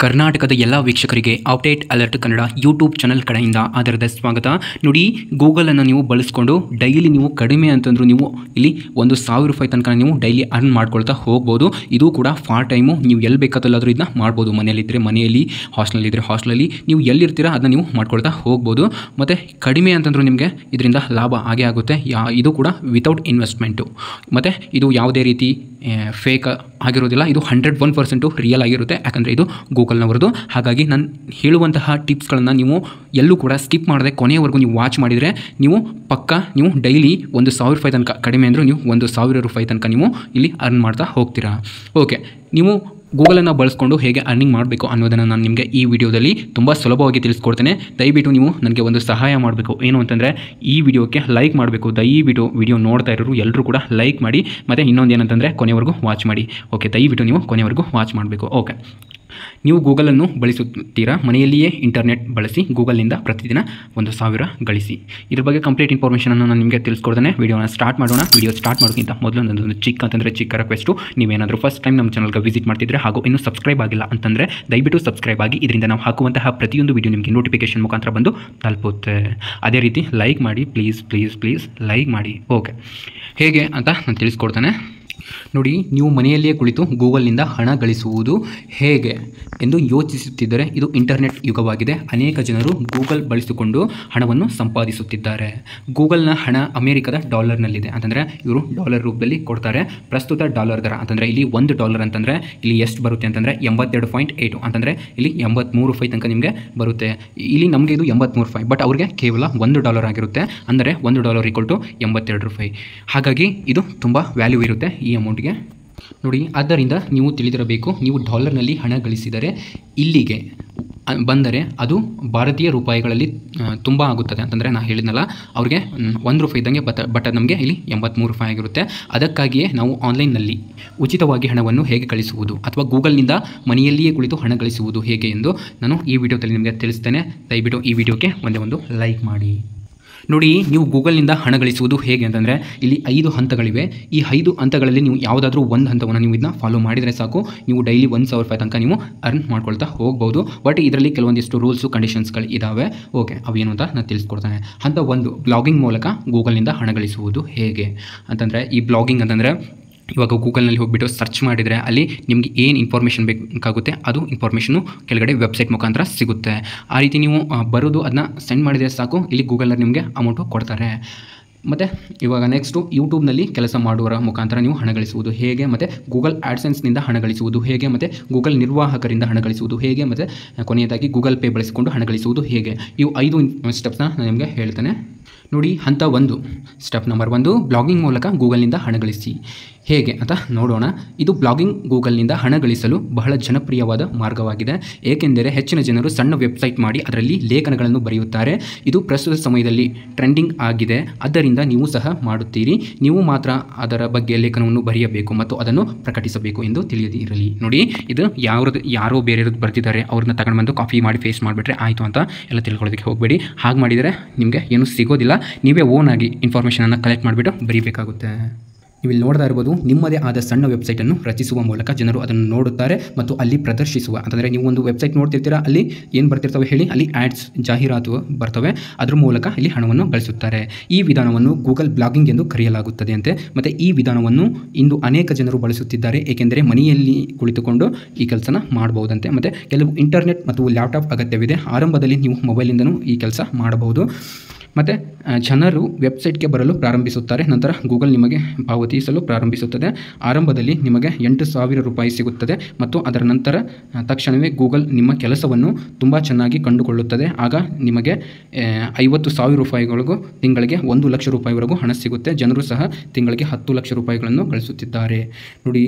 ಕರ್ನಾಟಕದ ಎಲ್ಲ ವೀಕ್ಷಕರಿಗೆ update alert Kannada YouTube channel ಕಡೆಯಿಂದ ಆಧಾರದ ಸ್ವಾಗತ ನೋಡಿ ಗೂಗಲನ್ನು ನೀವು ಬಳಸ್ಕೊಂಡು ಡೈಲಿ ನೀವು ಕಡಿಮೆ ಅಂತಂದ್ರೂ ನೀವು ಇಲ್ಲಿ ಒಂದು ಸಾವಿರ ರೂಪಾಯಿ ತನಕ ನೀವು ಡೈಲಿ ಅರ್ನ್ ಮಾಡ್ಕೊಳ್ತಾ ಹೋಗ್ಬೋದು ಇದು ಕೂಡ ಫಾರ್ ಟೈಮು ನೀವು ಎಲ್ಲಿ ಬೇಕಾದಲ್ಲಾದರೂ ಇದನ್ನ ಮಾಡ್ಬೋದು ಮನೆಯಲ್ಲಿದ್ದರೆ ಮನೆಯಲ್ಲಿ ಹಾಸ್ಟೆಲಲ್ಲಿದ್ದರೆ ಹಾಸ್ಟೆಲಲ್ಲಿ ನೀವು ಎಲ್ಲಿರ್ತೀರಾ ಅದನ್ನ ನೀವು ಮಾಡ್ಕೊಳ್ತಾ ಹೋಗ್ಬೋದು ಮತ್ತು ಕಡಿಮೆ ಅಂತಂದ್ರೂ ನಿಮಗೆ ಇದರಿಂದ ಲಾಭ ಆಗೇ ಆಗುತ್ತೆ ಯಾ ಇದು ಕೂಡ ವಿತೌಟ್ ಇನ್ವೆಸ್ಟ್ಮೆಂಟು ಮತ್ತು ಇದು ಯಾವುದೇ ರೀತಿ ಫೇಕ್ ಆಗಿರೋದಿಲ್ಲ ಇದು ಹಂಡ್ರೆಡ್ ಒನ್ ಪರ್ಸೆಂಟು ರಿಯಲ್ ಆಗಿರುತ್ತೆ ಯಾಕಂದರೆ ಇದು ಗೂಗಲ್ನವರದು ಹಾಗಾಗಿ ನಾನು ಹೇಳುವಂತಹ ಟಿಪ್ಸ್ಗಳನ್ನು ನೀವು ಎಲ್ಲೂ ಕೂಡ ಸ್ಕಿಪ್ ಮಾಡದೆ ಕೊನೆಯವರೆಗೂ ನೀವು ವಾಚ್ ಮಾಡಿದರೆ ನೀವು ಪಕ್ಕ ನೀವು ಡೈಲಿ ಒಂದು ಸಾವಿರ ರೂಪಾಯಿ ತನಕ ಕಡಿಮೆ ಅಂದರೂ ನೀವು ಒಂದು ಸಾವಿರ ರೂಪಾಯಿ ತನಕ ನೀವು ಇಲ್ಲಿ ಅರ್ನ್ ಮಾಡ್ತಾ ಹೋಗ್ತೀರಾ ಓಕೆ ನೀವು ಗೂಗಲನ್ನು ಬಳಸ್ಕೊಂಡು ಹೇಗೆ ಅರ್ನಿಂಗ್ ಮಾಡಬೇಕು ಅನ್ನೋದನ್ನು ನಾನು ನಿಮಗೆ ಈ ವಿಡಿಯೋದಲ್ಲಿ ತುಂಬ ಸುಲಭವಾಗಿ ತಿಳಿಸ್ಕೊಡ್ತೇನೆ ದಯವಿಟ್ಟು ನೀವು ನನಗೆ ಒಂದು ಸಹಾಯ ಮಾಡಬೇಕು ಏನು ಅಂತಂದರೆ ಈ ವಿಡಿಯೋಕ್ಕೆ ಲೈಕ್ ಮಾಡಬೇಕು ದಯವಿಟ್ಟು ವಿಡಿಯೋ ನೋಡ್ತಾ ಇರೋರು ಎಲ್ಲರೂ ಕೂಡ ಲೈಕ್ ಮಾಡಿ ಮತ್ತು ಇನ್ನೊಂದು ಏನಂತಂದರೆ ಕೊನೆವರೆಗೂ ವಾಚ್ ಮಾಡಿ ಓಕೆ ದಯವಿಟ್ಟು ನೀವು ಕೊನೆವರೆಗೂ ವಾಚ್ ಮಾಡಬೇಕು ಓಕೆ ನೀವು ಗೂಗಲನ್ನು ಬಳಸುತ್ತೀರಾ ಮನೆಯಲ್ಲಿಯೇ ಇಂಟರ್ನೆಟ್ ಬಳಸಿ ಗೂಗಲ್ನಿಂದ ಪ್ರತಿದಿನ ಒಂದು ಸಾವಿರ ಗಳಿಸಿ ಇದ್ರ ಬಗ್ಗೆ ಕಂಪ್ಲೀಟ್ ಇನ್ಫಾರ್ಮೇಷನನ್ನು ನಾನು ನಿಮಗೆ ತಿಳಿಸ್ಕೊಡ್ತೇನೆ ವಿಡಿಯೋನ ಸ್ಟಾರ್ಟ್ ಮಾಡೋಣ ವಿಡಿಯೋ ಸ್ಟಾರ್ಟ್ ಮಾಡೋಕ್ಕಿಂತ ಮೊದಲು ನನ್ನದೊಂದು ಚಿಕ್ಕ ಅಂತಂದರೆ ಚಿಕ್ಕ ರಿಕ್ವೆಸ್ಟು ನೀವೇನಾದರೂ ಫಸ್ಟ್ ಟೈಮ್ ನಮ್ಮ ಚಾನಲ್ಗೆ ವಿಸಿಟ್ ಮಾಡ್ತಿದ್ರೆ ಹಾಗೂ ಇನ್ನೂ ಸಬ್ಸ್ಕ್ರೈಬ್ ಆಗಿಲ್ಲ ಅಂತಂದರೆ ದಯವಿಟ್ಟು ಸಬ್ಸ್ಕ್ರೈಬ್ ಆಗಿ ಇದರಿಂದ ನಾವು ಹಾಕುವಂತಹ ಪ್ರತಿಯೊಂದು ವಿಡಿಯೋ ನಿಮಗೆ ನೋಟಿಫಿಕೇಶನ್ ಮುಖಾಂತರ ಬಂದು ತಲುಪುತ್ತೆ ಅದೇ ರೀತಿ ಲೈಕ್ ಮಾಡಿ ಪ್ಲೀಸ್ ಪ್ಲೀಸ್ ಪ್ಲೀಸ್ ಲೈಕ್ ಮಾಡಿ ಓಕೆ ಹೇಗೆ ಅಂತ ನಾನು ತಿಳಿಸ್ಕೊಡ್ತೇನೆ ನೋಡಿ ನೀವು ಮನೆಯಲ್ಲಿಯೇ ಕುಳಿತು ಗೂಗಲ್ನಿಂದ ಹಣ ಗಳಿಸುವುದು ಹೇಗೆ ಎಂದು ಯೋಚಿಸುತ್ತಿದ್ದರೆ ಇದು ಇಂಟರ್ನೆಟ್ ಯುಗವಾಗಿದೆ ಅನೇಕ ಜನರು ಗೂಗಲ್ ಬಳಸಿಕೊಂಡು ಹಣವನ್ನು ಸಂಪಾದಿಸುತ್ತಿದ್ದಾರೆ ಗೂಗಲ್ನ ಹಣ ಅಮೆರಿಕದ ಡಾಲರ್ನಲ್ಲಿದೆ ಅಂತಂದರೆ ಇವರು ಡಾಲರ್ ರೂಪದಲ್ಲಿ ಕೊಡ್ತಾರೆ ಪ್ರಸ್ತುತ ಡಾಲರ್ ದರ ಅಂತಂದರೆ ಇಲ್ಲಿ ಒಂದು ಡಾಲರ್ ಅಂತಂದರೆ ಇಲ್ಲಿ ಎಷ್ಟು ಬರುತ್ತೆ ಅಂತಂದರೆ ಎಂಬತ್ತೆರಡು ಪಾಯಿಂಟ್ ಏಯ್ಟು ಅಂತಂದರೆ ಇಲ್ಲಿ ಎಂಬತ್ತ್ಮೂರು ರೂಪಾಯಿ ತನಕ ನಿಮಗೆ ಬರುತ್ತೆ ಇಲ್ಲಿ ನಮಗೆ ಇದು ಎಂಬತ್ತ್ಮೂರು ರೂಪಾಯಿ ಬಟ್ ಅವ್ರಿಗೆ ಕೇವಲ ಒಂದು ಡಾಲರ್ ಆಗಿರುತ್ತೆ ಅಂದರೆ ಒಂದು ಡಾಲರ್ ಈಕ್ವಲ್ ಟು ಎಂಬತ್ತೆರಡು ರೂಪಾಯಿ ಹಾಗಾಗಿ ಇದು ತುಂಬ ವ್ಯಾಲ್ಯೂ ಇರುತ್ತೆ ಈ ಅಮೌಂಟ್ಗೆ ನೋಡಿ ಆದ್ದರಿಂದ ನೀವು ತಿಳಿದಿರಬೇಕು ನೀವು ಡಾಲರ್ನಲ್ಲಿ ಹಣ ಗಳಿಸಿದರೆ ಇಲ್ಲಿಗೆ ಅ- ಬಂದರೆ ಅದು ಭಾರತೀಯ ರೂಪಾಯಿಗಳಲ್ಲಿ ತುಂಬ ಆಗುತ್ತದೆ ಅಂತಂದರೆ ನಾನು ಹೇಳಿದ್ನಲ್ಲ ಅವ್ರಿಗೆ ಮ್, ಒಂದು ರೂಪಾಯಿ ಇದ್ದಂಗೆ ಬಟ್ ಬಟ್ ಅದು ನಮಗೆ ಇಲ್ಲಿ ಎಂಬತ್ತ್ಮೂರು ರೂಪಾಯಿ ಆಗಿರುತ್ತೆ ಅದಕ್ಕಾಗಿಯೇ ನಾವು ಆನ್ಲೈನ್ನಲ್ಲಿ ಉಚಿತವಾಗಿ ಹಣವನ್ನು ಹೇಗೆ ಗಳಿಸುವುದು ಅಥವಾ ಗೂಗಲ್ನಿಂದ ಮನೆಯಲ್ಲಿಯೇ ಕುಳಿತು ಹಣ ಗಳಿಸುವುದು ಹೇಗೆ ಎಂದು ನಾನು ಈ ವಿಡಿಯೋದಲ್ಲಿ ನಿಮಗೆ ತಿಳಿಸ್ತೇನೆ ದಯವಿಟ್ಟು ಈ ವಿಡಿಯೋಗೆ ಒಂದೇ ಒಂದು ಲೈಕ್ ಮಾಡಿ ನೋಡಿ ನೀವು ಗೂಗಲ್ನಿಂದ ಹಣ ಗಳಿಸುವುದು ಹೇಗೆ ಅಂತಂದರೆ ಇಲ್ಲಿ ಐದು ಹಂತಗಳಿವೆ ಈ ಐದು ಹಂತಗಳಲ್ಲಿ ನೀವು ಯಾವುದಾದ್ರೂ ಒಂದು ಹಂತವನ್ನು ನೀವು ಇದನ್ನ ಫಾಲೋ ಮಾಡಿದರೆ ಸಾಕು ನೀವು ಡೈಲಿ ಒಂದು ಸಾವಿರ ರೂಪಾಯಿ ತನಕ ನೀವು ಅರ್ನ್ ಮಾಡ್ಕೊಳ್ತಾ ಹೋಗ್ಬೋದು ಬಟ್ ಇದರಲ್ಲಿ ಕೆಲವೊಂದಿಷ್ಟು ರೂಲ್ಸು ಕಂಡೀಷನ್ಸ್ಗಳು ಇದ್ದಾವೆ ಓಕೆ ಅವೇನು ಅಂತ ನಾನು ತಿಳಿಸ್ಕೊಡ್ತೇನೆ ಹಂತ ಒಂದು ಬ್ಲಾಗಿಂಗ್ ಮೂಲಕ ಗೂಗಲ್ನಿಂದ ಹಣ ಗಳಿಸುವುದು ಹೇಗೆ ಅಂತಂದರೆ ಈ ಬ್ಲಾಗಿಂಗ್ ಅಂತಂದರೆ ಇವಾಗ ಗೂಗಲ್ನಲ್ಲಿ ಹೋಗ್ಬಿಟ್ಟು ಸರ್ಚ್ ಮಾಡಿದರೆ ಅಲ್ಲಿ ನಿಮಗೆ ಏನು ಇನ್ಫಾರ್ಮೇಷನ್ ಬೇಕಾಗುತ್ತೆ ಅದು ಇನ್ಫಾರ್ಮೇಷನು ಕೆಳಗಡೆ ವೆಬ್ಸೈಟ್ ಮುಖಾಂತರ ಸಿಗುತ್ತೆ ಆ ರೀತಿ ನೀವು ಆ, ಬರೋದು ಅದನ್ನ ಸೆಂಡ್ ಮಾಡಿದರೆ ಸಾಕು ಇಲ್ಲಿ ಗೂಗಲ್ನಲ್ಲಿ ನಿಮಗೆ ಅಮೌಂಟು ಕೊಡ್ತಾರೆ ಮತ್ತು ಇವಾಗ ನೆಕ್ಸ್ಟು ಯೂಟ್ಯೂಬ್ನಲ್ಲಿ ಕೆಲಸ ಮಾಡುವರ ಮುಖಾಂತರ ನೀವು ಹಣ ಗಳಿಸುವುದು ಹೇಗೆ ಮತ್ತು ಗೂಗಲ್ ಆ್ಯಡ್ಸೆನ್ಸ್ನಿಂದ ಹಣ ಗಳಿಸುವುದು ಹೇಗೆ ಮತ್ತು ಗೂಗಲ್ ನಿರ್ವಾಹಕರಿಂದ ಹಣ ಗಳಿಸುವುದು ಹೇಗೆ ಮತ್ತು ಕೊನೆಯದಾಗಿ ಗೂಗಲ್ ಪೇ ಬಳಸಿಕೊಂಡು ಹಣ ಗಳಿಸುವುದು ಹೇಗೆ ಇವು ಐದು ಸ್ಟೆಪ್ಸ್ನ ನಾನು ನಿಮಗೆ ಹೇಳ್ತೇನೆ ನೋಡಿ ಹಂತ ಒಂದು ಸ್ಟೆಪ್ ನಂಬರ್ ಒಂದು ಬ್ಲಾಗಿಂಗ್ ಮೂಲಕ ಗೂಗಲ್ನಿಂದ ಹಣ ಗಳಿಸಿ ಹೇಗೆ ಅಂತ ನೋಡೋಣ ಇದು ಬ್ಲಾಗಿಂಗ್ ಗೂಗಲ್ನಿಂದ ಹಣ ಗಳಿಸಲು ಬಹಳ ಜನಪ್ರಿಯವಾದ ಮಾರ್ಗವಾಗಿದೆ ಏಕೆಂದರೆ ಹೆಚ್ಚಿನ ಜನರು ಸಣ್ಣ ವೆಬ್ಸೈಟ್ ಮಾಡಿ ಅದರಲ್ಲಿ ಲೇಖನಗಳನ್ನು ಬರೆಯುತ್ತಾರೆ ಇದು ಪ್ರಸ್ತುತ ಸಮಯದಲ್ಲಿ ಟ್ರೆಂಡಿಂಗ್ ಆಗಿದೆ ಆದ್ದರಿಂದ ನೀವು ಸಹ ಮಾಡುತ್ತೀರಿ ನೀವು ಮಾತ್ರ ಅದರ ಬಗ್ಗೆ ಲೇಖನವನ್ನು ಬರೆಯಬೇಕು ಮತ್ತು ಅದನ್ನು ಪ್ರಕಟಿಸಬೇಕು ಎಂದು ತಿಳಿಯದಿರಲಿ ನೋಡಿ ಇದು ಯಾವ್ದು ಯಾರೋ ಬೇರೆಯವ್ರದ್ದು ಬರ್ತಿದ್ದಾರೆ ಅವ್ರನ್ನ ತಗೊಂಡು ಬಂದು ಕಾಫಿ ಮಾಡಿ ಫೇಸ್ ಮಾಡಿಬಿಟ್ರೆ ಆಯಿತು ಅಂತ ಎಲ್ಲ ತಿಳ್ಕೊಳ್ಳೋದಕ್ಕೆ ಹೋಗಬೇಡಿ ಹಾಗೆ ಮಾಡಿದರೆ ನಿಮಗೆ ಏನೂ ಸಿಗೋದಿಲ್ಲ ನೀವೇ ಓನ್ ಆಗಿ ಇನ್ಫಾರ್ಮೇಷನನ್ನು ಕಲೆಕ್ಟ್ ಮಾಡಿಬಿಟ್ಟು ಬರೀಬೇಕಾಗುತ್ತೆ ನೀವು ಇಲ್ಲಿ ನೋಡ್ತಾ ಇರ್ಬೋದು ನಿಮ್ಮದೇ ಆದ ಸಣ್ಣ ವೆಬ್ಸೈಟನ್ನು ರಚಿಸುವ ಮೂಲಕ ಜನರು ಅದನ್ನು ನೋಡುತ್ತಾರೆ ಮತ್ತು ಅಲ್ಲಿ ಪ್ರದರ್ಶಿಸುವ ಅಂತಂದರೆ ನೀವು ಒಂದು ವೆಬ್ಸೈಟ್ ನೋಡ್ತಿರ್ತೀರಾ ಅಲ್ಲಿ ಏನು ಬರ್ತಿರ್ತವೆ ಹೇಳಿ ಅಲ್ಲಿ ಆ್ಯಡ್ಸ್ ಜಾಹೀರಾತು ಬರ್ತವೆ ಅದ್ರ ಮೂಲಕ ಇಲ್ಲಿ ಹಣವನ್ನು ಗಳಿಸುತ್ತಾರೆ ಈ ವಿಧಾನವನ್ನು ಗೂಗಲ್ ಬ್ಲಾಗಿಂಗ್ ಎಂದು ಕರೆಯಲಾಗುತ್ತದೆ ಅಂತೆ ಮತ್ತು ಈ ವಿಧಾನವನ್ನು ಇಂದು ಅನೇಕ ಜನರು ಬಳಸುತ್ತಿದ್ದಾರೆ ಏಕೆಂದರೆ ಮನೆಯಲ್ಲಿ ಕುಳಿತುಕೊಂಡು ಈ ಕೆಲಸನ ಮಾಡಬಹುದಂತೆ ಮತ್ತು ಕೆಲವು ಇಂಟರ್ನೆಟ್ ಮತ್ತು ಲ್ಯಾಪ್ಟಾಪ್ ಅಗತ್ಯವಿದೆ ಆರಂಭದಲ್ಲಿ ನೀವು ಮೊಬೈಲಿಂದನೂ ಈ ಕೆಲಸ ಮಾಡಬಹುದು ಮತ್ತು ಜನರು ವೆಬ್ಸೈಟ್ಗೆ ಬರಲು ಪ್ರಾರಂಭಿಸುತ್ತಾರೆ ನಂತರ ಗೂಗಲ್ ನಿಮಗೆ ಪಾವತಿಸಲು ಪ್ರಾರಂಭಿಸುತ್ತದೆ ಆರಂಭದಲ್ಲಿ ನಿಮಗೆ ಎಂಟು ಸಾವಿರ ರೂಪಾಯಿ ಸಿಗುತ್ತದೆ ಮತ್ತು ಅದರ ನಂತರ ಆ, ತಕ್ಷಣವೇ ಗೂಗಲ್ ನಿಮ್ಮ ಕೆಲಸವನ್ನು ತುಂಬ ಚೆನ್ನಾಗಿ ಕಂಡುಕೊಳ್ಳುತ್ತದೆ ಆಗ ನಿಮಗೆ ಆ, ಐವತ್ತು ಸಾವಿರ ರೂಪಾಯಿಗಳಿಗೂ ತಿಂಗಳಿಗೆ ಒಂದು ಲಕ್ಷ ರೂಪಾಯಿವರೆಗೂ ಹಣ ಸಿಗುತ್ತೆ ಜನರು ಸಹ ತಿಂಗಳಿಗೆ ಹತ್ತು ಲಕ್ಷ ರೂಪಾಯಿಗಳನ್ನು ಗಳಿಸುತ್ತಿದ್ದಾರೆ ನೋಡಿ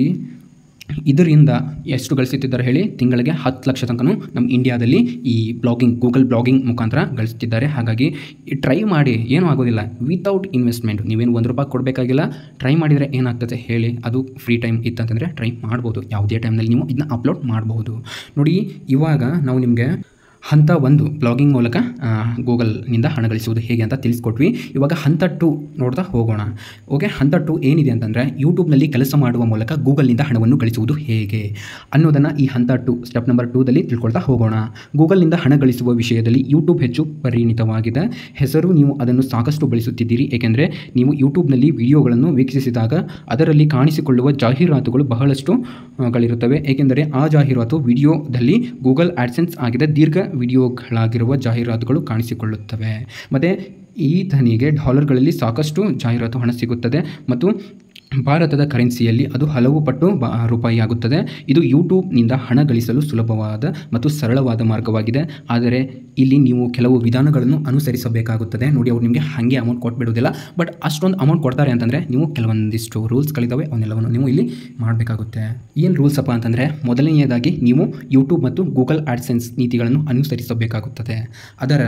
ಇದರಿಂದ ಎಷ್ಟು ಗಳಿಸುತ್ತಿದ್ದಾರೆ ಹೇಳಿ ತಿಂಗಳಿಗೆ ಹತ್ತು ಲಕ್ಷ ತನಕನೂ ನಮ್ಮ ಇಂಡಿಯಾದಲ್ಲಿ ಈ ಬ್ಲಾಗಿಂಗ್ ಗೂಗಲ್ ಬ್ಲಾಗಿಂಗ್ ಮುಖಾಂತರ ಗಳಿಸುತ್ತಿದ್ದಾರೆ ಹಾಗಾಗಿ ಟ್ರೈ ಮಾಡಿ ಏನೂ ಆಗೋದಿಲ್ಲ ವಿತೌಟ್ ಇನ್ವೆಸ್ಟ್ಮೆಂಟ್ ನೀವೇನು ಒಂದು ರೂಪಾಯಿ ಕೊಡಬೇಕಾಗಿಲ್ಲ ಟ್ರೈ ಮಾಡಿದರೆ ಏನಾಗ್ತದೆ ಹೇಳಿ ಅದು ಫ್ರೀ ಟೈಮ್ ಇತ್ತಂತಂದರೆ ಟ್ರೈ ಮಾಡ್ಬೋದು ಯಾವುದೇ ಟೈಮ್ನಲ್ಲಿ ನೀವು ಇದನ್ನ ಅಪ್ಲೋಡ್ ಮಾಡ್ಬೋದು ನೋಡಿ ಇವಾಗ ನಾವು ನಿಮಗೆ ಹಂತ ಒಂದು ಬ್ಲಾಗಿಂಗ್ ಮೂಲಕ ಆ, ಗೂಗಲ್ನಿಂದ ಹಣ ಗಳಿಸುವುದು ಹೇಗೆ ಅಂತ ತಿಳಿಸ್ಕೊಟ್ವಿ ಇವಾಗ ಹಂತ ಟು ನೋಡ್ತಾ ಹೋಗೋಣ ಓಕೆ ಹಂತ ಟು ಏನಿದೆ ಅಂತಂದರೆ ಯೂಟ್ಯೂಬ್ನಲ್ಲಿ ಕೆಲಸ ಮಾಡುವ ಮೂಲಕ ಗೂಗಲ್ನಿಂದ ಹಣವನ್ನು ಗಳಿಸುವುದು ಹೇಗೆ ಅನ್ನೋದನ್ನು ಈ ಹಂತ ಟು ಸ್ಟೆಪ್ ನಂಬರ್ ಟೂದಲ್ಲಿ ತಿಳ್ಕೊಳ್ತಾ ಹೋಗೋಣ ಗೂಗಲ್ನಿಂದ ಹಣ ಗಳಿಸುವ ವಿಷಯದಲ್ಲಿ ಯೂಟ್ಯೂಬ್ ಹೆಚ್ಚು ಪರಿಣಿತವಾಗಿದೆ ಹೆಸರು ನೀವು ಅದನ್ನು ಸಾಕಷ್ಟು ಬಳಸುತ್ತಿದ್ದೀರಿ ಏಕೆಂದರೆ ನೀವು ಯೂಟ್ಯೂಬ್ನಲ್ಲಿ ವಿಡಿಯೋಗಳನ್ನು ವೀಕ್ಷಿಸಿದಾಗ ಅದರಲ್ಲಿ ಕಾಣಿಸಿಕೊಳ್ಳುವ ಜಾಹೀರಾತುಗಳು ಬಹಳಷ್ಟು ಆ, ಗಳಿರುತ್ತವೆ ಏಕೆಂದರೆ ಆ ಜಾಹೀರಾತು ವಿಡಿಯೋದಲ್ಲಿ ಗೂಗಲ್ ಆಡ್ಸೆನ್ಸ್ ಆಗಿದೆ ದೀರ್ಘ ವಿಡಿಯೋಗಳಾಗಿರುವ ಜಾಹೀರಾತುಗಳು ಕಾಣಿಸಿಕೊಳ್ಳುತ್ತವೆ ಮತ್ತು ಈತನಿಗೆ ಡಾಲರ್ಗಳಲ್ಲಿ ಸಾಕಷ್ಟು ಜಾಹೀರಾತು ಹಣ ಸಿಗುತ್ತದೆ ಮತ್ತು ಭಾರತದ ಕರೆನ್ಸಿಯಲ್ಲಿ ಅದು ಹಲವು ಪಟ್ಟು ಬ ರೂಪಾಯಿ ಆಗುತ್ತದೆ ಇದು ಯೂಟ್ಯೂಬ್ನಿಂದ ಹಣ ಗಳಿಸಲು ಸುಲಭವಾದ ಮತ್ತು ಸರಳವಾದ ಮಾರ್ಗವಾಗಿದೆ ಆದರೆ ಇಲ್ಲಿ ನೀವು ಕೆಲವು ವಿಧಾನಗಳನ್ನು ಅನುಸರಿಸಬೇಕಾಗುತ್ತದೆ ನೋಡಿ ಅವ್ರು ನಿಮಗೆ ಹಾಗೆ ಅಮೌಂಟ್ ಕೊಟ್ಬಿಡೋದಿಲ್ಲ ಬಟ್ ಅಷ್ಟೊಂದು ಅಮೌಂಟ್ ಕೊಡ್ತಾರೆ ಅಂತಂದರೆ ನೀವು ಕೆಲವೊಂದಿಷ್ಟು ರೂಲ್ಸ್ಗಳಿದ್ದಾವೆ ಅವನ್ನೆಲ್ಲವನ್ನು ನೀವು ಇಲ್ಲಿ ಮಾಡಬೇಕಾಗುತ್ತೆ ಏನು ರೂಲ್ಸ್ ಅಪ್ಪ ಅಂತಂದರೆ ಮೊದಲನೆಯದಾಗಿ ನೀವು ಯೂಟ್ಯೂಬ್ ಮತ್ತು ಗೂಗಲ್ ಆಡ್ಸೆನ್ಸ್ ನೀತಿಗಳನ್ನು ಅನುಸರಿಸಬೇಕಾಗುತ್ತದೆ ಅದರ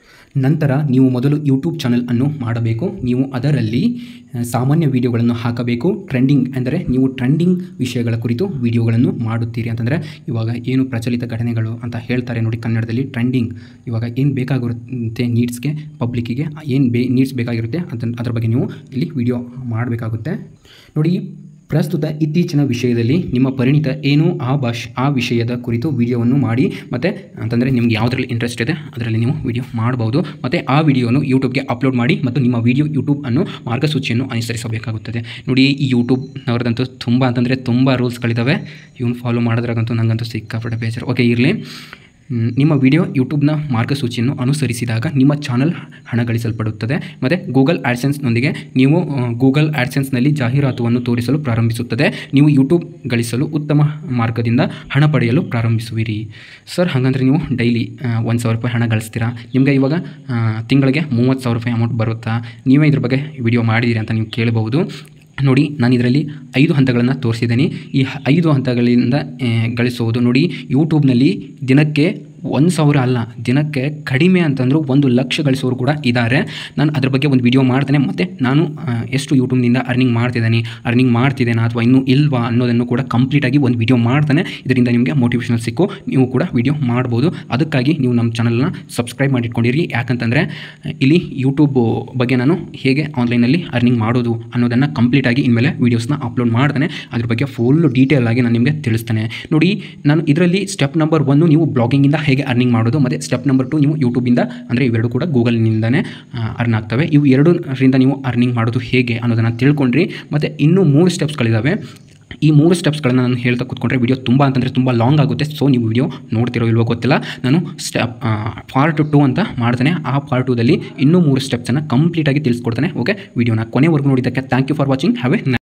ನಂತರ ನೀವು ಮೊದಲು ಯೂಟ್ಯೂಬ್ ಚಾನಲ್ ಅನ್ನು ಮಾಡಬೇಕು ನೀವು ಅದರಲ್ಲಿ ಆ, ಸಾಮಾನ್ಯ ವಿಡಿಯೋಗಳನ್ನು ಹಾಕಬೇಕು ಟ್ರೆಂಡಿಂಗ್ ಅಂದರೆ ನೀವು ಟ್ರೆಂಡಿಂಗ್ ವಿಷಯಗಳ ಕುರಿತು ವಿಡಿಯೋಗಳನ್ನು ಮಾಡುತ್ತೀರಿ ಅಂತಂದರೆ ಇವಾಗ ಏನು ಪ್ರಚಲಿತ ಘಟನೆಗಳು ಅಂತ ಹೇಳ್ತಾರೆ ನೋಡಿ ಕನ್ನಡದಲ್ಲಿ ಟ್ರೆಂಡಿಂಗ್ ಇವಾಗ ಏನು ಬೇಕಾಗಿರುತ್ತೆ ನೀಡ್ಸ್ಗೆ ಪಬ್ಲಿಕ್ಕಿಗೆ ಏನು ಬೇ ನೀಡ್ಸ್ ಬೇಕಾಗಿರುತ್ತೆ ಅದನ್ನು ಅದ್ರ ಬಗ್ಗೆ ನೀವು ಇಲ್ಲಿ ವಿಡಿಯೋ ಮಾಡಬೇಕಾಗುತ್ತೆ ನೋಡಿ ಪ್ರಸ್ತುತ ಇತ್ತೀಚಿನ ವಿಷಯದಲ್ಲಿ ನಿಮ್ಮ ಪರಿಣಿತ ಏನು ಆ ಭಾಷೆ ಆ ವಿಷಯದ ಕುರಿತು ವಿಡಿಯೋವನ್ನು ಮಾಡಿ ಮತ್ತು ಅಂತಂದರೆ ನಿಮ್ಗೆ ಯಾವುದರಲ್ಲಿ ಇಂಟ್ರೆಸ್ಟ್ ಇದೆ ಅದರಲ್ಲಿ ನೀವು ವಿಡಿಯೋ ಮಾಡ್ಬೋದು ಮತ್ತು ಆ ವಿಡಿಯೋನು ಯೂಟ್ಯೂಬ್ಗೆ ಅಪ್ಲೋಡ್ ಮಾಡಿ ಮತ್ತು ನಿಮ್ಮ ವಿಡಿಯೋ ಯೂಟ್ಯೂಬ್ ಅನ್ನು ಮಾರ್ಗಸೂಚಿಯನ್ನು ಅನುಸರಿಸಬೇಕಾಗುತ್ತದೆ ನೋಡಿ ಈ ಯೂಟ್ಯೂಬ್ನವ್ರದಂತೂ ತುಂಬ ಅಂತಂದರೆ ತುಂಬ ರೂಲ್ಸ್ಗಳಿದ್ದಾವೆ ಇವ್ನು ಫಾಲೋ ಮಾಡೋದ್ರಾಗಂತೂ ನನಗಂತೂ ಸಿಕ್ಕಾಪಟ್ಟೆ ಬೇಜಾರು ಓಕೆ ಇರಲಿ ಮ್, ನಿಮ್ಮ ವಿಡಿಯೋ ಯೂಟ್ಯೂಬ್ನ ಮಾರ್ಗಸೂಚಿಯನ್ನು ಅನುಸರಿಸಿದಾಗ ನಿಮ್ಮ ಚಾನಲ್ ಹಣ ಗಳಿಸಲ್ಪಡುತ್ತದೆ ಮತ್ತು ಗೂಗಲ್ ಆಡ್ಸೆನ್ಸ್ನೊಂದಿಗೆ ನೀವು ಆ, ಗೂಗಲ್ ಆಡ್ಸೆನ್ಸ್ನಲ್ಲಿ ಜಾಹೀರಾತುವನ್ನು ತೋರಿಸಲು ಪ್ರಾರಂಭಿಸುತ್ತದೆ ನೀವು ಯೂಟ್ಯೂಬ್ ಗಳಿಸಲು ಉತ್ತಮ ಮಾರ್ಗದಿಂದ ಹಣ ಪಡೆಯಲು ಪ್ರಾರಂಭಿಸುವಿರಿ ಸರ್ ಹಾಗಂದ್ರೆ ನೀವು ಡೈಲಿ ಒಂದು ಸಾವಿರ ರೂಪಾಯಿ ಹಣ ಗಳಿಸ್ತೀರಾ ನಿಮಗೆ ಇವಾಗ ಆ, ತಿಂಗಳಿಗೆ ಮೂವತ್ತು ಸಾವಿರ ರೂಪಾಯಿ ಅಮೌಂಟ್ ಬರುತ್ತಾ ನೀವೇ ಇದ್ರ ಬಗ್ಗೆ ವಿಡಿಯೋ ಮಾಡಿದ್ದೀರಿ ಅಂತ ನೀವು ಕೇಳಬಹುದು ನೋಡಿ ನಾನು ಇದರಲ್ಲಿ ಐದು ಹಂತಗಳನ್ನು ತೋರಿಸಿದ್ದೀನಿ ಈ ಹ- ಐದು ಹಂತಗಳಿಂದ ಆ, ಗಳಿಸುವುದು ನೋಡಿ ಯೂಟ್ಯೂಬ್ನಲ್ಲಿ ದಿನಕ್ಕೆ ಒಂದು ಸಾವಿರ ಅಲ್ಲ ದಿನಕ್ಕೆ ಕಡಿಮೆ ಅಂತಂದರೂ ಒಂದು ಲಕ್ಷ ಗಳಿಸೋರು ಕೂಡ ಇದ್ದಾರೆ ನಾನು ಅದ್ರ ಬಗ್ಗೆ ಒಂದು ವಿಡಿಯೋ ಮಾಡ್ತೇನೆ ಮತ್ತು ನಾನು ಆ, ಎಷ್ಟು ಯೂಟ್ಯೂಬ್ನಿಂದ ಅರ್ನಿಂಗ್ ಮಾಡ್ತಿದ್ದೀನಿ ಅರ್ನಿಂಗ್ ಮಾಡ್ತಿದ್ದೇನಾ ಅಥವಾ ಇನ್ನೂ ಇಲ್ವಾ ಅನ್ನೋದನ್ನು ಕೂಡ ಕಂಪ್ಲೀಟಾಗಿ ಒಂದು ವಿಡಿಯೋ ಮಾಡ್ತಾನೆ ಇದರಿಂದ ನಿಮಗೆ ಮೋಟಿವೇಶನಲ್ ಸಿಕ್ಕು ನೀವು ಕೂಡ ವಿಡಿಯೋ ಮಾಡ್ಬೋದು ಅದಕ್ಕಾಗಿ ನೀವು ನಮ್ಮ ಚಾನಲ್ನ ಸಬ್ಸ್ಕ್ರೈಬ್ ಮಾಡಿಟ್ಕೊಂಡಿರಿ ಯಾಕಂತಂದರೆ ಇಲ್ಲಿ ಯೂಟ್ಯೂಬ್ ಬಗ್ಗೆ ನಾನು ಹೇಗೆ ಆನ್ಲೈನಲ್ಲಿ ಅರ್ನಿಂಗ್ ಮಾಡೋದು ಅನ್ನೋದನ್ನು ಕಂಪ್ಲೀಟಾಗಿ ಇನ್ಮೇಲೆ ವೀಡಿಯೋಸ್ನ ಅಪ್ಲೋಡ್ ಮಾಡ್ತಾನೆ ಅದ್ರ ಬಗ್ಗೆ ಫುಲ್ ಡೀಟೇಲ್ ಆಗಿ ನಾನು ನಿಮಗೆ ತಿಳಿಸ್ತೇನೆ ನೋಡಿ ನಾನು ಇದರಲ್ಲಿ ಸ್ಟೆಪ್ ನಂಬರ್ ಒಂದು ನೀವು ಬ್ಲಾಗಿಂಗಿಂದ ಹೇಗೆ ಅರ್ನಿಂಗ್ ಮಾಡೋದು ಮತ್ತು ಸ್ಟೆಪ್ ನಂಬರ್ ಟು ನೀವು ಯೂಟ್ಯೂಬಿಂದ ಅಂದರೆ ಇವೆರಡು ಕೂಡ ಗೂಗಲ್ನಿಂದನೇ ಅರ್ನ್ ಆಗ್ತವೆ ಇವು ಎರಡರಿಂದ ನೀವು ಅರ್ನಿಂಗ್ ಮಾಡೋದು ಹೇಗೆ ಅನ್ನೋದನ್ನು ತಿಳ್ಕೊಂಡ್ರಿ ಮತ್ತು ಇನ್ನೂ ಮೂರು ಸ್ಟೆಪ್ಸ್ಗಳಿದ್ದಾವೆ ಈ ಮೂರು ಸ್ಟೆಪ್ಸ್ಗಳನ್ನು ನಾನು ಹೇಳ್ತಾ ಕೂತ್ಕೊಂಡ್ರೆ ವಿಡಿಯೋ ತುಂಬ ಅಂತಂದರೆ ತುಂಬ ಲಾಂಗ್ ಆಗುತ್ತೆ ಸೊ ನೀವು ವಿಡಿಯೋ ನೋಡ್ತಿರೋ ಇಲ್ವೋ ಗೊತ್ತಿಲ್ಲ ನಾನು ಸ್ಟೆಪ್ ಪಾರ್ಟ್ ಟು ಅಂತ ಮಾಡ್ತೇನೆ ಆ ಪಾರ್ಟ್ ಟೂದಲ್ಲಿ ಇನ್ನೂ ಮೂರು ಸ್ಟೆಪ್ಸನ್ನು ಕಂಪ್ಲೀಟಾಗಿ ತಿಳಿಸ್ಕೊಡ್ತೇನೆ ಓಕೆ ವಿಡಿಯೋನ ಕೊನೆವರೆಗೂ ನೋಡಿದ್ದಕ್ಕೆ thank you for watching have A